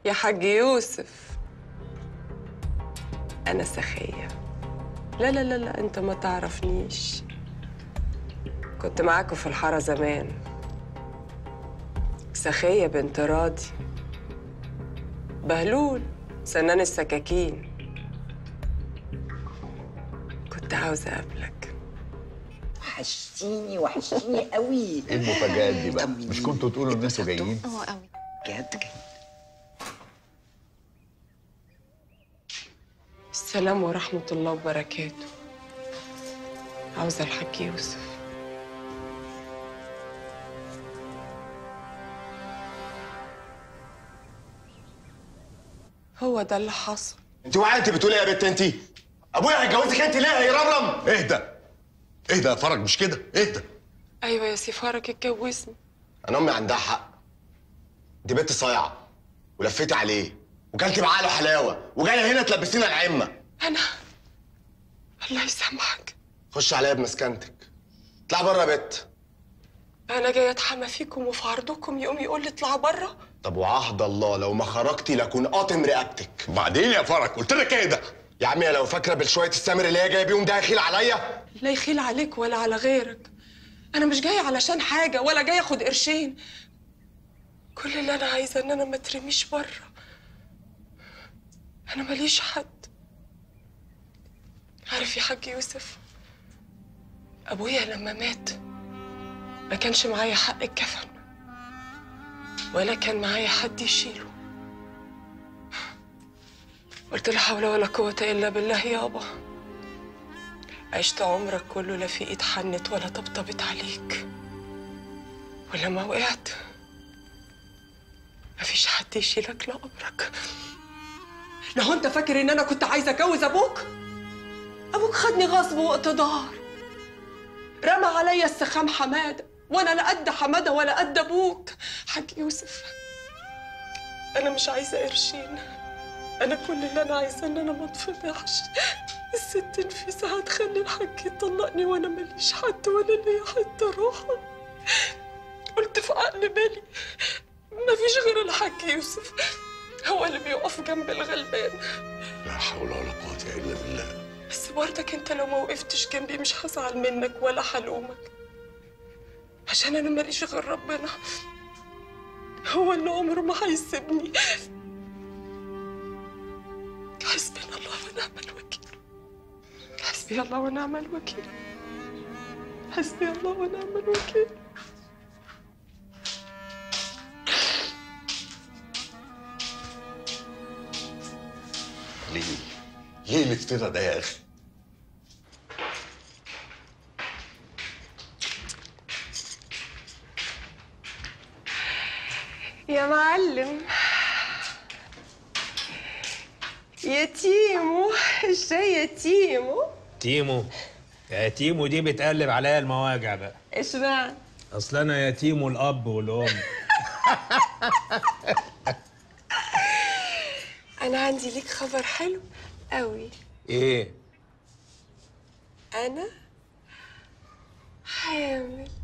يا حاج يوسف أنا سخية لا لا لا لا أنت ما تعرفنيش كنت معاكم في الحارة زمان سخية بنت راضي بهلول سنان السكاكين كنت عاوزة أقابلك وحشتيني وحشتيني قوي ايه المفاجآت دي بقى؟ طمنيني. مش كنتوا تقولوا ان انتوا جايين؟ اه قوي جد جد السلام ورحمة الله وبركاته عاوزة الحاج يوسف هو ده اللي حصل انت واعي انت بتقولي ايه يا بنت انت ابويا هيتجوزك انت ليه يا رمرم اهدى اهدى يا فرج مش كده اهدى أيوة يا سفارك اتجوزني انا امي عندها حق دي بنت صايعه ولفيتي عليه وكلتي معاه له حلاوه وجايه هنا تلبسينا العمه أنا الله يسامحك خش عليا بمسكنتك اطلع بره يا بت أنا جاية أتحمى فيكم وفي عرضكم يقوم يقول لي اطلع بره طب وعهد الله لو ما خرجتي لكون قاطم رقبتك بعدين يا فرج قلت لك اهدى يا عمي لو فاكره بالشويه السمر اللي هي جايه بيهم ده هيخيل عليا لا يخيل عليك ولا على غيرك انا مش جايه علشان حاجه ولا جايه اخد قرشين كل اللي انا عايزه ان انا ما ترميش بره انا ماليش حد عارف يا حاج يوسف ابويا لما مات ما كانش معايا حق الكفن ولا كان معايا حد يشيله قلت لا حول ولا قوه الا بالله يابا عشت عمرك كله لا في ايد حنت ولا طبطبت عليك ولما وقعت مفيش حد يشيلك لقبرك لو انت فاكر ان انا كنت عايزه اتجوز ابوك ابوك خدني غصب واقتدار رمى عليا السخام حماده وانا لا قد حماده ولا قد ابوك حاج يوسف انا مش عايزه قرشين انا كل اللي انا عايزاه ان انا ما اتفضحش الست نفيسة هتخلي الحاج يطلقني وانا ماليش حد ولا ليا حد اروح قلت في عقل بالي مفيش غير الحاج يوسف هو اللي بيقف جنب الغلبان لا حول ولا قوة الا بالله بس برضك انت لو ما وقفتش جنبي مش هزعل منك ولا هلومك عشان انا ماليش غير ربنا هو اللي عمره ما هيسيبني حسبنا الله ونعم الوكيل حسبي الله ونعم الوكيل حسبي الله ونعم الوكيل ليه؟ ليه الافتراء ده يا اخي؟ يا معلم يا تيمو الشاي يا تيمو تيمو يا تيمو دي بتقلب عليا المواجع بقى اشمعنى اصل انا يا تيمو الاب والام انا عندي ليك خبر حلو قوي ايه انا حامل